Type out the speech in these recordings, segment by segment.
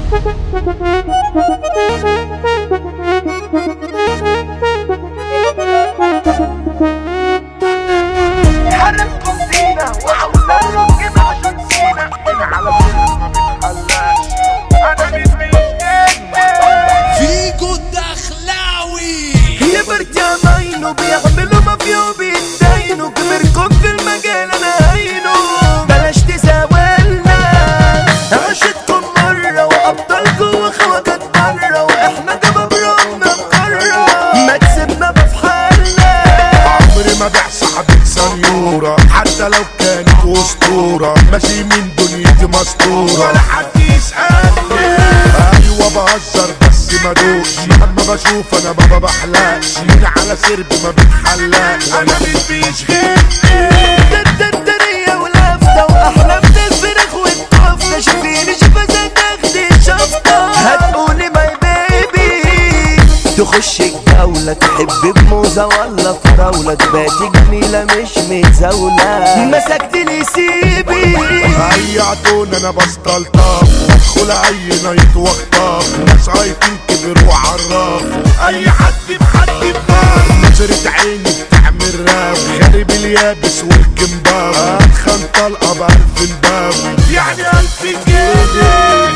حرمكم زينة وعاوزة نركب عشان سينا هنا على فيلم ما بيتحلاش انا مين مش فيجو الدخلاوي كبرت يا ماينو بيعملوا مافيا وبيتداينوا كبركم في المجال انا هينو بلاش تساولنا عشتكم مرة وابطالكم واخواتك برا واحنا جباب ربنا مقرة ما تسيبنا في حالنا عمري ما بيع صاحبك سنيورة حتى لو كانت اسطورة ماشي من دنيتي مسطورة ولا حد يسألني ايوه بهزر بس ما دوش لما بشوف انا ما بحلقش مين على سرب ما بتحلقش انا مين بيشغلني الدردرية والهفتة واحلام الفراخ والكفتة شوفيني شوفة زي تاخدي شفطة هتقولي ماي بيبي تخش الجولة تحب بموزة ولا فراولة تباتي جميلة مش متزاولة مسكت لي سيبي هيعدون انا بستلطف ادخل اي نايت واخطف ناس هايتين كبروا وعرفوا اي حد بحد بنار نظرة عيني بتعمل راوي خارب اليابس والكمباوي اتخن طلقة بألف الباوي يعني ألف جنيه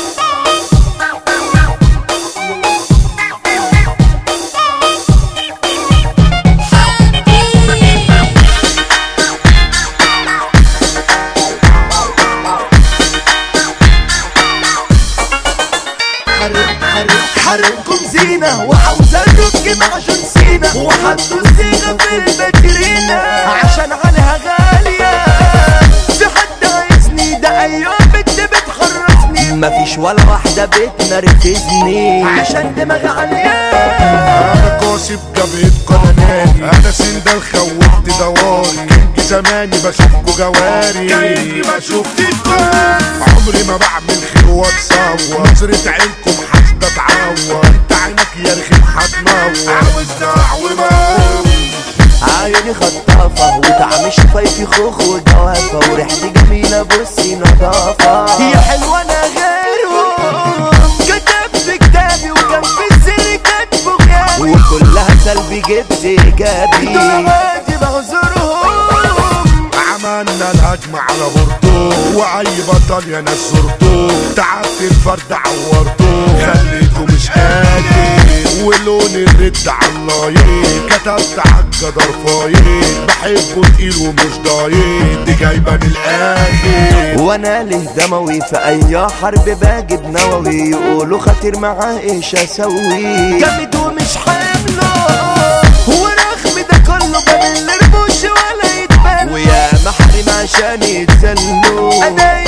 حرق حرق حرقكم زينة وعاوزة الركب عشان سينا وحطوا الزينة في الباترينا عشان عليها غالية في حد عايزني ده أيام بنت بتخرسني مفيش ولا واحدة بتنرفزني عشان دماغي عالية انا قاسي بجبهة قناني انا سندال خوفت دواري كنت زماني بشوفكوا جواري كأني ما شفت عمري ما بعمل خير واتصور نظرة عينكم حاسدة تعور انت عينك يا رخيم هتنور عاوز تعوي عيوني خطافة وطعم شفايفي خوخ وجوافة وريحتي جميلة بصي نظافة يا حلوة أنا غيرهم كتبت في كتابي وكان في السر كاتبه غيابي وكلها سلبي جبت إيجابي دول عادي بعذرهم عملنا الهجمة على بورتو واي بطل يا ناس زرتو تعبت الفرد عورتو خليته مش قادر ولون الرد على اللايق كتبت عالجدار فايق بحبه تقيل ومش ضايق دي جايبه من الاخر وانا له دموي في اي حرب باجي بنووي يقولوا خاطر معاه ايش اسوي جامد ومش حامله ورغم ده كله بمل رموش ولا يتبل ويا محرم عشان يتسلوا انا